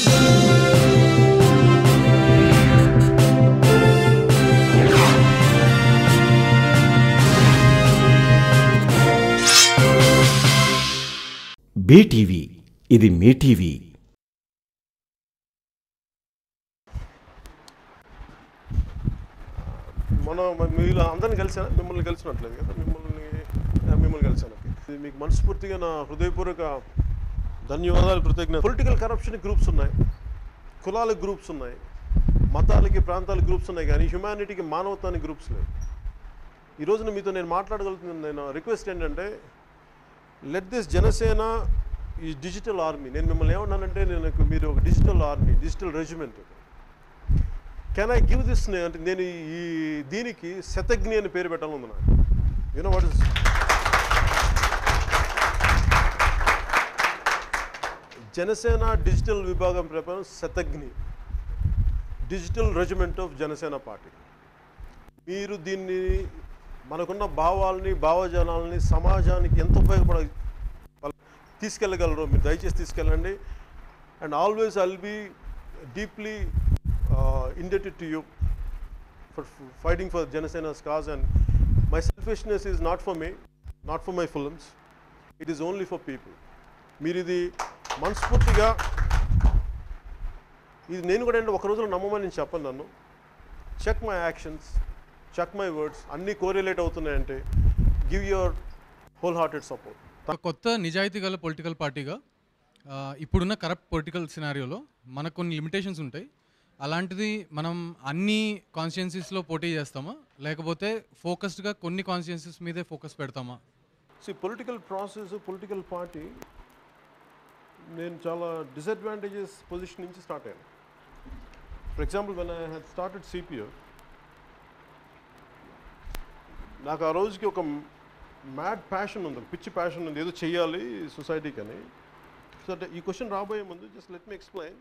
BTV ఇది మీ TV మనం మీరు అందరిని కలిసాను మిమ్మల్ని కలిసినట్లేదు కదా మిమ్మల్ని ఆ, మిమ్మల్ని కలిసాను ఇది మీకు మనస్ఫూర్తిగా నా హృదయపూర్వక ధన్యవాదాలు కృతజ్ఞత పొలిటికల్ కరప్షన్ గ్రూప్స్ ఉన్నాయి కులాల గ్రూప్స్ ఉన్నాయి మతాలకి ప్రాంతాల గ్రూప్స్ ఉన్నాయి కానీ హ్యుమానిటీకి మానవతానికి గ్రూప్స్ లేవు ఈ రోజున మీతో నేను మాట్లాడగలుగుతున్నాను నేను రిక్వెస్ట్ ఏంటంటే లెట్ దిస్ జనసేన ఈ డిజిటల్ ఆర్మీ నేను మిమ్మల్ని ఏమన్నానంటే నేను మీరు ఒక digital army digital regiment can I give this అంటే నేను ఈ దీనికి శతజ్ఞి అని పేరు పెట్టాలని నాకు you know what is Janasena digital విభాగం ప్రకారం Shatagni digital regiment of Janasena party మీరు దీన్ని మనకున్న భావాల్ని భావజాలాల్ని సమాజానికి ఎంత ఉపయోగపడ తీసుకెళ్ళగలరో మీరు దయచేసి తీసుకెళ్ళండి and always I'll be deeply indebted to you for f- fighting for Janasena's cause and my selfishness is not for me, not for my films, it is only for people. మీరు ఇది మనస్ఫూర్తిగా ఇది నేను కూడా అంటే ఒక రోజులో నమ్మమని నేను చెప్పను నన్ను check my actions check my words అన్నీ కోరిలేట్ అవుతున్నాయంటే give your whole hearted support ఒక కొత్త నిజాయితీ గల పొలిటికల్ పార్టీగా ఆ, ఇప్పుడున్న కరప్ట్ పొలిటికల్ సినారియోలో మనకు కొన్ని లిమిటేషన్స్ ఉంటాయి అలాంటిది మనం అన్ని కాన్స్టిట్యున్సీస్లో పోటీ చేస్తామా లేకపోతే ఫోకస్డ్గా కొన్ని కాన్స్టిట్యున్సీస్ మీదే ఫోకస్ పెడతామా see political process political party నేను చాలా డిసడ్వాంటేజెస్ పొజిషన్ నుంచి స్టార్ట్ అయ్యాను for example when I had started CPO నాకు ఆ రోజుకి ఒక మ్యాడ్ ప్యాషన్ ఉంది పిచ్చి ప్యాషన్ ఉంది ఏదో చెయ్యాలి సొసైటీకి అని సో అంటే ఈ క్వశ్చన్ రాబోయే ముందు just let me explain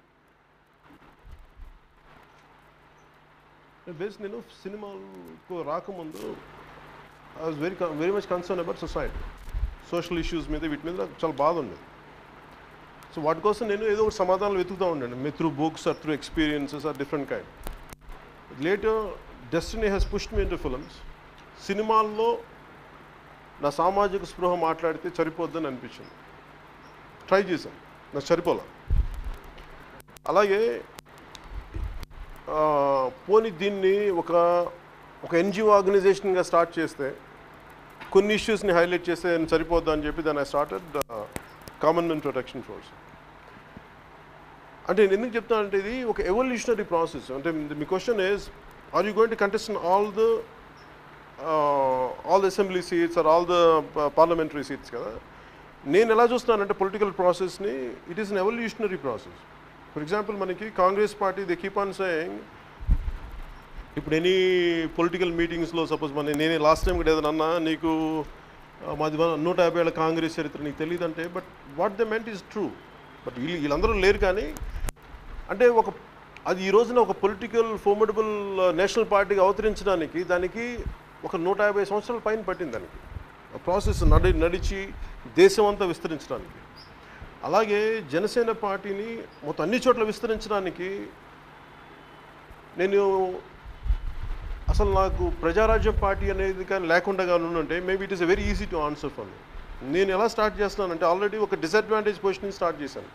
base నేను సినిమాలకు రాకముందు I was very very much concern about society social issues మీద వీటి మీద నాకు చాలా బాధ ఉండేది సో వాటి కోసం నేను ఏదో ఒక సమాధానాలు వెతుకుతూ ఉండండి మీ through books or through experiences or different kind later destiny has pushed me into films సినిమాల్లో నా సామాజిక స్పృహ మాట్లాడితే సరిపోద్దని అనిపించింది ట్రై చేశాను నాకు సరిపోలే అలాగే ఆ, పోనీ దీన్ని ఒక ఒక ఎన్జిఓ ఆర్గనైజేషన్గా స్టార్ట్ చేస్తే కొన్ని ఇష్యూస్ని హైలైట్ చేస్తే నేను సరిపోద్దా అని చెప్పి దాన్ని I started common men protection force అంటే నేను ఎందుకు చెప్తానంటే ఇది ఒక ఎవల్యూషనరీ ప్రాసెస్ అంటే మీ question is are you going to contest all the all the assembly seats or all the parliamentary seats కదా నేను ఎలా చూస్తున్నానంటే పొలిటికల్ ప్రాసెస్ని it is an evolutionary process for example మనకి Congress party they keep on saying ఇప్పుడు any political మీటింగ్స్లో suppose మన నేనే లాస్ట్ టైం కూడా ఏదైనా అన్నా నీకు ఆ, మాది మన నూట యాభై ఏళ్ళ కాంగ్రెస్ చరిత్ర నీకు తెలియదు అంటే but what the meant is true but వీళ్ళు వీళ్ళందరూ లేరు కానీ అంటే ఒక అది ఈ రోజున ఒక పొలిటికల్ ఫోర్మడబుల్ నేషనల్ పార్టీగా అవతరించడానికి దానికి ఒక నూట యాభై సంవత్సరాల పైన పట్టింది దానికి ఆ ప్రాసెస్ నడి నడిచి దేశం అంతా విస్తరించడానికి అలాగే జనసేన పార్టీని మొత్తం అన్ని చోట్ల విస్తరించడానికి నేను అసలు నాకు ప్రజారాజ్యం పార్టీ అనేది కానీ లేకుండా కానీ ఉంటే maybe it is very easy to answer for me నేను ఎలా స్టార్ట్ చేస్తున్నానంటే ఆల్రెడీ ఒక డిసడ్వాంటేజ్ పొజిషన్ స్టార్ట్ చేశాను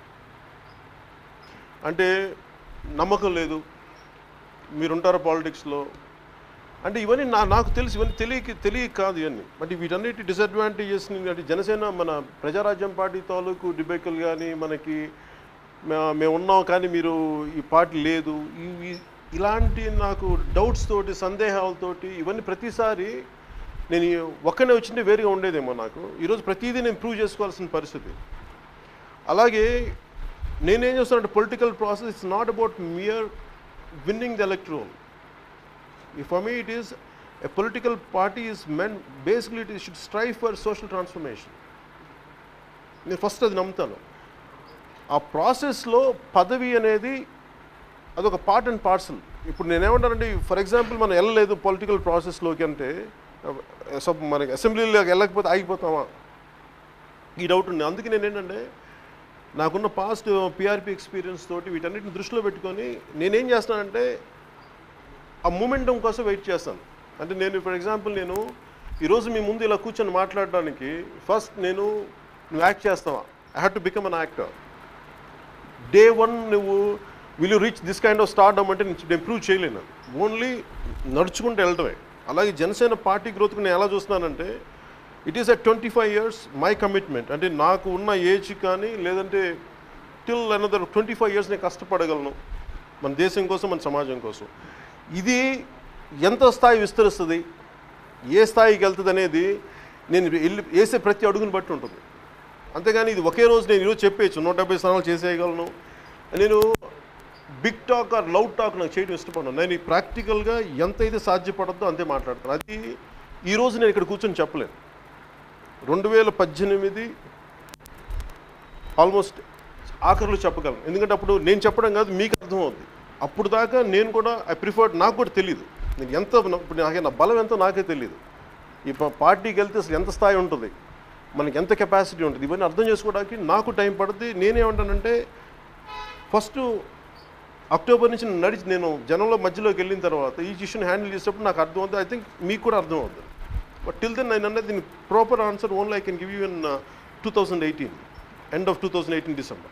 అంటే నమ్మకం లేదు మీరుంటారు పాలిటిక్స్లో అంటే ఇవన్నీ నా నాకు తెలుసు ఇవన్నీ తెలియక తెలియక కాదు ఇవన్నీ బట్ వీటన్నిటి డిసడ్వాంటేజెస్ని అంటే జనసేన మన ప్రజారాజ్యం పార్టీ తాలూకు డిబేకల్ కానీ మనకి మే- మేము ఉన్నాం కానీ మీరు ఈ పార్టీ లేదు ఇవి ఇలాంటి నాకు డౌట్స్ తోటి సందేహాలతోటి ఇవన్నీ ప్రతిసారి నేను ఒక్కనే వచ్చింటే వేరుగా ఉండేదేమో నాకు ఈరోజు ప్రతిదీ నేను ప్రూవ్ చేసుకోవాల్సిన పరిస్థితి అలాగే నేనేం చేస్తానంటే political process it's not about mere winning the electoral for me it is a political party is meant basically it should strive for social transformation నేను ఫస్ట్ అది నమ్ముతాను ఆ ప్రాసెస్లో పదవి అనేది అదొక పార్ట్ అండ్ పార్సల్ ఇప్పుడు నేనేమంటానంటే ఫర్ ఎగ్జాంపుల్ మనం వెళ్ళలేదు పొలిటికల్ ప్రాసెస్లోకి అంటే సబ్ మనకి అసెంబ్లీలోకి వెళ్ళకపోతే ఆగిపోతామా ఈ డౌట్ ఉంది అందుకే నేను ఏంటంటే నాకున్న పాస్ట్ పిఆర్పి ఎక్స్పీరియన్స్ తోటి వీటన్నిటిని దృష్టిలో పెట్టుకొని నేనేం చేస్తానంటే ఆ మూమెంటం కోసం వెయిట్ చేస్తాను అంటే నేను ఫర్ ఎగ్జాంపుల్ నేను ఈరోజు మీ ముందు ఇలా కూర్చొని మాట్లాడడానికి ఫస్ట్ నేను నువ్వు యాక్ట్ చేస్తావా I have to become an actor day one నువ్వు will you reach this kind of start అంటే నేను ప్రూవ్ చేయలేను ఓన్లీ నడుచుకుంటూ వెళ్ళటమే అలాగే జనసేన పార్టీ గ్రోత్కి నేను ఎలా చూస్తున్నానంటే it is at twenty five years my commitment అంటే నాకు ఉన్న ఏజ్ కానీ లేదంటే till another twenty five years నేను కష్టపడగలను మన దేశం కోసం మన సమాజం కోసం ఇది ఎంత స్థాయి విస్తరిస్తుంది ఏ స్థాయికి వెళ్తుంది అనేది నేను వెళ్ళి వేసే ప్రతి అడుగుని బట్టి ఉంటుంది అంతేగాని ఇది ఒకే రోజు నేను ఈరోజు చెప్పేయచ్చు నూట డెబ్బై స్థానాలు చేసేయగలను నేను big talk or loud talk నాకు చేయడం ఇష్టపడను నేను ఈ ప్రాక్టికల్గా ఎంతైతే సాధ్యపడద్దో అంతే మాట్లాడతాను అది ఈ రోజు నేను ఇక్కడ కూర్చొని చెప్పలేను రెండు వేల పద్దెనిమిది ఆల్మోస్ట్ ఆఖరిలో చెప్పగలను ఎందుకంటే అప్పుడు నేను చెప్పడం కాదు మీకు అర్థమవుద్ది అప్పుడు దాకా నేను కూడా ఐ ప్రిఫర్డ్ నాకు కూడా తెలియదు నేను ఎంత ఇప్పుడు నాకే నా బలం ఎంతో నాకే తెలియదు ఈ ప- పార్టీకి వెళ్తే అసలు ఎంత స్థాయి ఉంటుంది మనకి ఎంత కెపాసిటీ ఉంటుంది ఇవన్నీ అర్థం చేసుకోవడానికి నాకు టైం పడుతుంది నేనేమంటానంటే ఫస్ట్ అక్టోబర్ నుంచి నేను నడిచి నేను జనంలో మధ్యలోకి వెళ్ళిన తర్వాత ఈ ఇష్యూని హ్యాండిల్ చేసేటప్పుడు నాకు అర్థం అవుతుంది ఐ థింక్ మీకు కూడా అర్థం అవుతుంది బట్ టిల్ దెన్ నేను అన్నది దీని proper answer only I can give you in two thousand eighteen end of two thousand eighteen December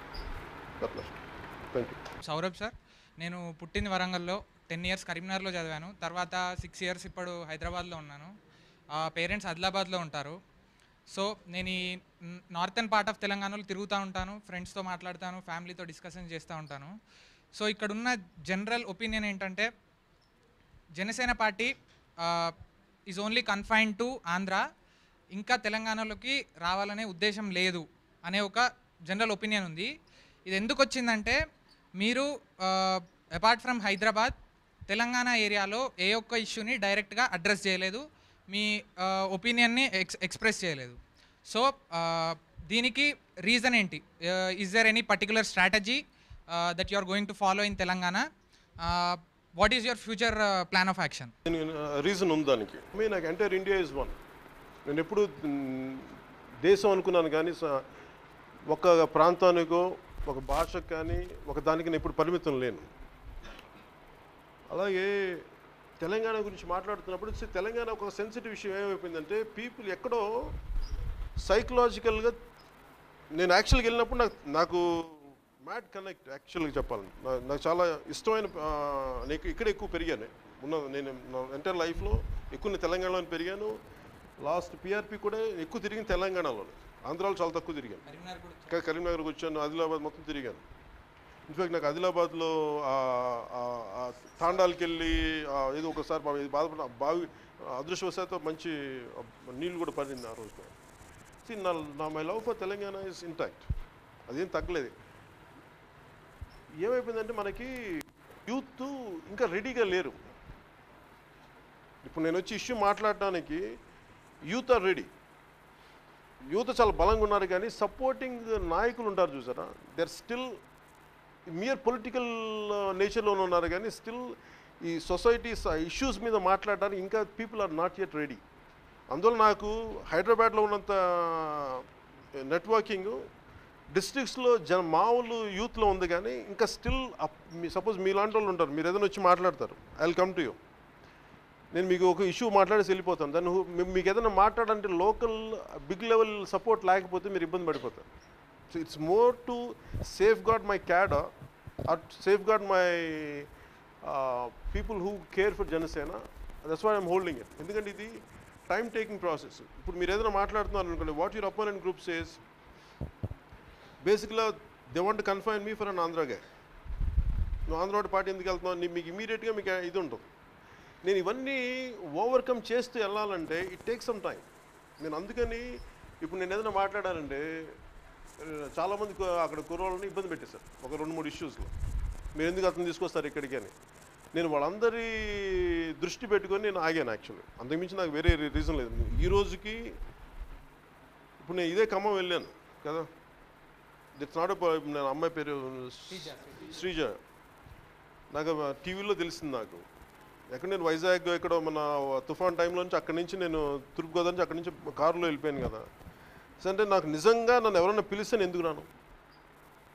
thank you Saurabh sir నేను పుట్టింది వరంగల్లో టెన్ ఇయర్స్ కరీంనగర్లో చదివాను తర్వాత సిక్స్ ఇయర్స్ ఇప్పుడు హైదరాబాద్లో ఉన్నాను పేరెంట్స్ ఆదిలాబాద్లో ఉంటారు సో నేను ఈ నార్థన్ పార్ట్ ఆఫ్ తెలంగాణలో తిరుగుతూ ఉంటాను ఫ్రెండ్స్తో మాట్లాడతాను ఫ్యామిలీతో డిస్కషన్ చేస్తూ ఉంటాను సో ఇక్కడున్న జనరల్ ఒపీనియన్ ఏంటంటే Janasena party is only confine to Andhra ఇంకా తెలంగాణలోకి రావాలనే ఉద్దేశం లేదు అనే ఒక జనరల్ ఒపీనియన్ ఉంది ఇది ఎందుకు వచ్చిందంటే మీరు అపార్ట్ ఫ్రమ్ హైదరాబాద్ తెలంగాణ ఏరియాలో ఏ ఒక్క ఇష్యూని డైరెక్ట్గా అడ్రస్ చేయలేదు మీ ఒపీనియన్ని ఎక్స్ ఎక్స్ప్రెస్ చేయలేదు సో దీనికి రీజన్ ఏంటి is there any particular strategy that you are going to follow in Telangana what is your future plan of action reason ఉంది దానికి మీ నాకు ఎంటైర్ ఇండియా ఇస్ వన్ నేను ఎప్పుడు మ్, దేశం అనుకున్నాను కానీ స- ఒక ప్రాంతానికో ఒక భాషకు కానీ ఒక దానికి నేను ఇప్పుడు పరిమితం లేను అలాగే తెలంగాణ గురించి మాట్లాడుతున్నప్పుడు see, తెలంగాణ ఒక సెన్సిటివ్ విషయం ఏమైపోయిందంటే పీపుల్ ఎక్కడో సైకలాజికల్గా నేను యాక్చువల్గా వెళ్ళినప్పుడు నాకు నాకు మ్యాడ్ కనెక్ట్ యాక్చువల్గా చెప్పాలని నా- నాకు చాలా ఇష్టమైన ఆ, నేను ఇక్కడ ఎక్కువ పెరిగాను ఉన్న నేను నా ఎంటైర్ లైఫ్లో ఎక్కువ నేను తెలంగాణలో పెరిగాను లాస్ట్ పిఆర్పి కూడా ఎక్కువ తిరిగింది తెలంగాణలోనే ఆంధ్రాలో చాలా తక్కువ తిరిగాను ఇంకా కరీంనగర్కి వచ్చాను ఆదిలాబాద్ మొత్తం తిరిగాను ఇన్ఫాక్ట్ నాకు ఆదిలాబాద్లో ఆ- ఆ- ఆ తాండాలకి వెళ్ళి ఆ ఏదో ఒకసారి పాపం ఇది బాధపడిన బావి అదృష్టవశాత్తు మంచి నీళ్ళు కూడా పడింది ఆ రోజు See, నా నా my love for Telangana is intact అదేం తగ్గలేదు ఏమైపోయిందంటే మనకి యూత్ ఇంకా రెడీగా లేరు ఇప్పుడు నేను వచ్చి ఇష్యూ మాట్లాడడానికి యూత్ ఆర్ రెడీ యూత్ చాలా బలంగా ఉన్నారు కానీ సపోర్టింగ్ నాయకులు ఉంటారు చూసారా they are still mere political నేచర్లోనే ఉన్నారు కానీ స్టిల్ ఈ సొసైటీ ఇష్యూస్ మీద మాట్లాడడానికి ఇంకా people are not yet ready అందువల్ల నాకు హైదరాబాద్లో ఉన్నంత నెట్వర్కింగ్ డిస్ట్రిక్ట్స్లో జన మామూలు యూత్లో ఉంది కానీ ఇంకా స్టిల్ మీ సపోజ్ మీలాంటి వాళ్ళు ఉంటారు మీరు ఏదైనా వచ్చి మాట్లాడతారు I will come to you నేను మీకు ఒక ఇష్యూ మాట్లాడేసి వెళ్ళిపోతాను దాన్ని హు- మీ- మీకు ఏదైనా మాట్లాడంటే లోకల్ బిగ్ లెవెల్ సపోర్ట్ లేకపోతే మీరు ఇబ్బంది పడిపోతారు so it's more to safeguard my cadre or safeguard my people who care for Janasena that's why I'm holding it ఎందుకంటే ఇది టైం టేకింగ్ ప్రాసెస్ ఇప్పుడు మీరు ఏదైనా మాట్లాడుతున్నారు అనుకోండి what your opponent group says బేసిక్గా they want confine me for an Andhra గే నువ్వు ఆంధ్ర పార్టీ ఎందుకు వెళ్తున్నావు నీ- మీకు ఇమీడియట్గా మీకు ఇది ఉంటుంది నేను ఇవన్నీ ఓవర్కమ్ చేస్తూ వెళ్ళాలంటే ఇట్ టేక్ సమ్ టైం నేను అందుకని ఇప్పుడు నేను ఏదైనా మాట్లాడానంటే ఆ, చాలామంది కు- అక్కడ కుర్రోళ్ళని ఇబ్బంది పెట్టేశారు ఒక రెండు మూడు ఇష్యూస్లో మీరు ఎందుకు అతను తీసుకొస్తారు ఇక్కడికి అని నేను వాళ్ళందరి దృష్టి పెట్టుకొని నేను ఆగాను యాక్చువల్లీ అంతకుమించి నాకు వేరే రీజన్ లేదు ఈ రోజుకి ఇప్పుడు నేను ఇదే ఖమ్మం వెళ్ళాను కదా ఇట్స్ నాట్ నేను అమ్మాయి పేరు శ్రీజ నాకు టీవీలో తెలిసింది నాకు ఎక్కడ నేను వైజాగ్ ఇక్కడ మన తుఫాన్ టైంలో నుంచి అక్కడి నుంచి నేను తూర్పుగోదావరి నుంచి అక్కడి నుంచి కారులో వెళ్ళిపోయాను కదా సో అంటే నాకు నిజంగా నన్ను ఎవరైనా పిలిస్తే నేను ఎందుకు రాను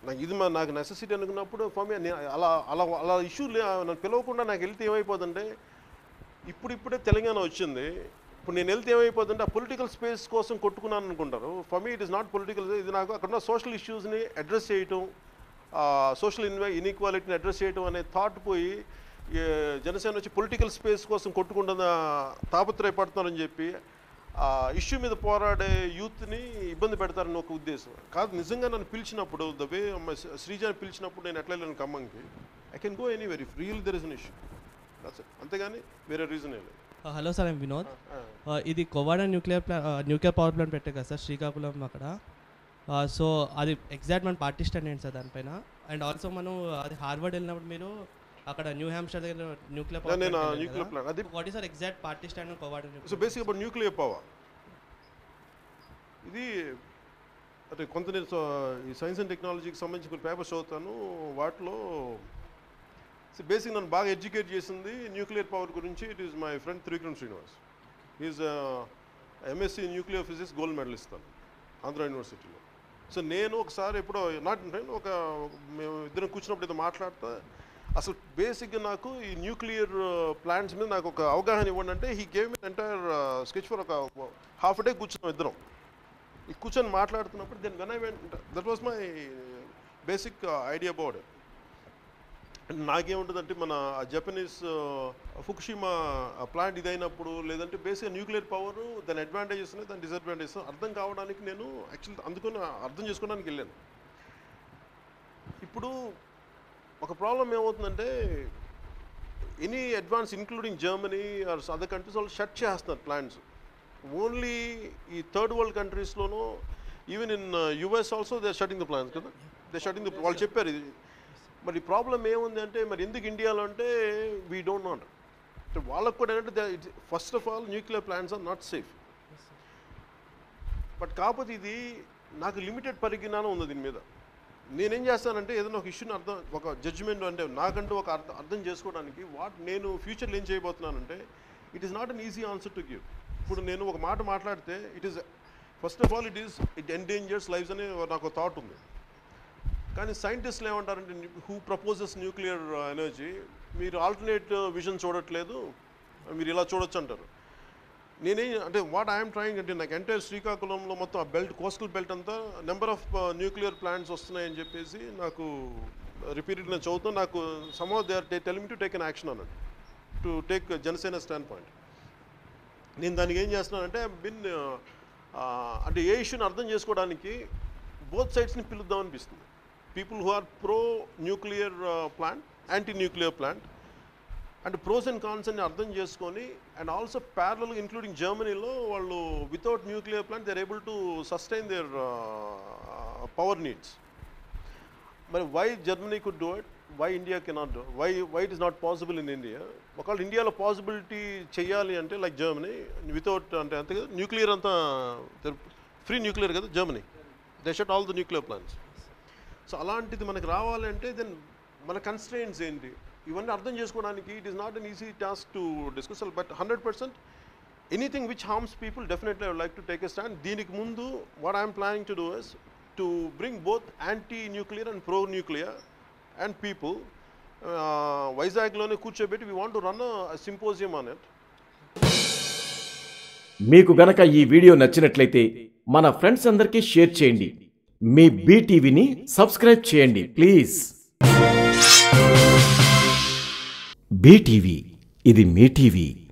నాకు ఇది మా నాకు నెసెసిటీ అనుకున్నప్పుడు ఫర్ మీ నేను అలా అలా అలా ఇష్యూ లే నన్ను పిలవకుండా నాకు వెళ్తే ఏమైపోతుందంటే ఇప్పుడిప్పుడే తెలంగాణ వచ్చింది ఇప్పుడు నేను వెళ్తే ఏమైపోతుందంటే ఆ పొలిటికల్ స్పేస్ కోసం కొట్టుకున్నాను అనుకుంటారు for me it is not political ఇది నాకు అక్కడ ఉన్న సోషల్ ఇష్యూస్ని అడ్రస్ చేయటం సోషల్ ఇన్వై ఇన్ఈక్వాలిటీని అడ్రస్ చేయటం అనే థాట్ పోయి ఏ, జనసేన వచ్చి పొలిటికల్ స్పేస్ కోసం కొట్టుకుంటున్న తాపత్రయపడుతున్నారని చెప్పి ఆ ఇష్యూ మీద పోరాడే యూత్ని ఇబ్బంది పెడతారని ఒక ఉద్దేశం కాదు నిజంగా నన్ను పిలిచినప్పుడు ద వే శ్రీజాని పిలిచినప్పుడు నేను ఎట్లా వెళ్ళాను ఖమ్మంకి I can go anywhere if real there is an issue అంతేగాని వేరే రీజన్ లేదు hello sir I'm Vinod Uh, ఇది కొవాడ న్యూక్లియర్ ప్లా న్యూక్లియర్ పవర్ ప్లాంట్ పెట్టే కదా సార్ శ్రీకాకుళం అక్కడ సో అది ఎగ్జాక్ట్ మన పార్టీ స్టాండ్ ఏంటి సార్ దానిపైన అండ్ ఆల్సో మనం అది హార్వర్డ్ వెళ్ళినప్పుడు మీరు అక్కడ న్యూ హ్యాంప్షైర్ దగ్గర న్యూక్లియర్ Yeah, నేను న్యూక్లియర్ ప్లాంట్ అది what is sir exact party stand Kovvada so basic about nuclear power ఇది అంటే కొంత నేను సో- ఈ సైన్స్ అండ్ టెక్నాలజీకి సంబంధించి కొన్ని పేపర్స్ చదువుతాను వాటిలో బేసిక్ నన్ను బాగా ఎడ్యుకేట్ చేసింది న్యూక్లియర్ పవర్ గురించి it is my friend Trivikram Srinivas is MSc nuclear physics gold medal ఇస్తాను ఆంధ్ర యూనివర్సిటీలో సో నేను ఒకసారి ఎప్పుడో నాట్ నేను ఒక మేము ఇద్దరం కూర్చున్నప్పుడు ఏదో మాట్లాడితే అసలు బేసిక్గా నాకు ఈ న్యూక్లియర్ ప్లాంట్స్ మీద నాకు ఒక అవగాహన ఇవ్వండి అంటే he game entire sketch for ఒక హాఫ్ డే కూర్చున్నాం ఇద్దరం ఈ కూర్చొని మాట్లాడుతున్నప్పుడు then when I went that was my basic idea about and నాకేముంటుందంటే మన జపనీస్ ఫుకుషిమా ప్లాంట్ ఇదైనప్పుడు లేదంటే బేసిక్గా న్యూక్లియర్ పవర్ దాని అడ్వాంటేజెస్ ఉన్నాయి దాని డిసడ్వాంటేజెస్ అర్థం కావడానికి నేను యాక్చువల్ అందుకని అర్థం చేసుకోవడానికి వెళ్ళాను ఇప్పుడు ఒక ప్రాబ్లం ఏమవుతుందంటే any advance including Germany or other countries వాళ్ళు షట్ చేస్తున్నారు ప్లాంట్స్ ఓన్లీ ఈ థర్డ్ వరల్డ్ కంట్రీస్లోనూ even in US also they shutting the plans కదా దే షటింగ్ ద వాళ్ళు చెప్పారు ఇది మరి ప్రాబ్లం ఏముంది అంటే మరి ఎందుకు ఇండియాలో అంటే వీ డోంట్ నాట్ అంటే వాళ్ళకు కూడా ఏంటంటే first of all nuclear plants are not safe but కాకపోతే ఇది నాకు లిమిటెడ్ పరిజ్ఞానం ఉంది దీని మీద నేనేం చేస్తానంటే ఏదైనా ఒక ఇష్యూని అర్థం ఒక జడ్జిమెంట్ అంటే నాకంటూ ఒక అర్థం అర్థం చేసుకోవడానికి వాట్ నేను ఫ్యూచర్లో ఏం చేయబోతున్నానంటే it is not an easy answer to give ఇప్పుడు నేను ఒక మాట మాట్లాడితే it is first of all it is it endangers lifes అనే నాకు థాట్ ఉంది కానీ సైంటిస్టులు ఏమంటారంటే హూ ప్రపోజెస్ న్యూక్లియర్ ఎనర్జీ మీరు ఆల్టర్నేట్ విజన్ చూడట్లేదు మీరు ఇలా చూడొచ్చు అంటారు నేనేం అంటే వాట్ ఐఎమ్ ట్రయింగ్ అంటే నాకు ఎంటైర్ శ్రీకాకుళంలో మొత్తం ఆ బెల్ట్ కోస్టల్ బెల్ట్ అంతా నెంబర్ ఆఫ్ న్యూక్లియర్ ప్లాంట్స్ వస్తున్నాయని చెప్పేసి నాకు రిపీటెడ్ నేను చదువుతాను నాకు somehow they are tell me to take an action అన్నట్టు to take Janasena stand point నేను దానికి ఏం చేస్తున్నానంటే బిన్ అంటే ఏ ఇష్యూని అర్థం చేసుకోవడానికి బోత్ సైడ్స్ని పిలుద్దాం అనిపిస్తుంది people who are pro nuclear plant anti nuclear plant and pros and cons అని అర్థం చేసుకొని అండ్ ఆల్సో ప్యారల్ ఇంక్లూడింగ్ జర్మనీలో వాళ్ళు without nuclear plant they are able to sustain their power needs మరి why Germany could do it why India cannot do why why it is not possible in India ఒకవేళ ఇండియాలో possibility చేయాలి అంటే like Germany without అంటే అంతే కదా nuclear అంతా free nuclear కదా Germany they shut all the nuclear plants so అలాంటిది మనకు రావాలంటే దెన్ మన కన్స్ట్రెయింట్స్ ఏంటి ఇవన్నీ అర్థం చేసుకోవడానికి it is not an easy task to discuss but hundred percent anything which harms people definitely I like to take a stand దీనికి ముందు what I'm planning to do is to bring both anti nuclear and pro nuclear and people వైజాగ్లోనే కూర్చోబెట్టి we want to run symposium on it మీకు గనక ఈ video నచ్చినట్లయితే మన friends అందరికీ షేర్ చేయండి మీ బీటీవీని సబ్స్క్రైబ్ చేయండి ప్లీజ్ బీటీవీ ఇది మీ టీవీ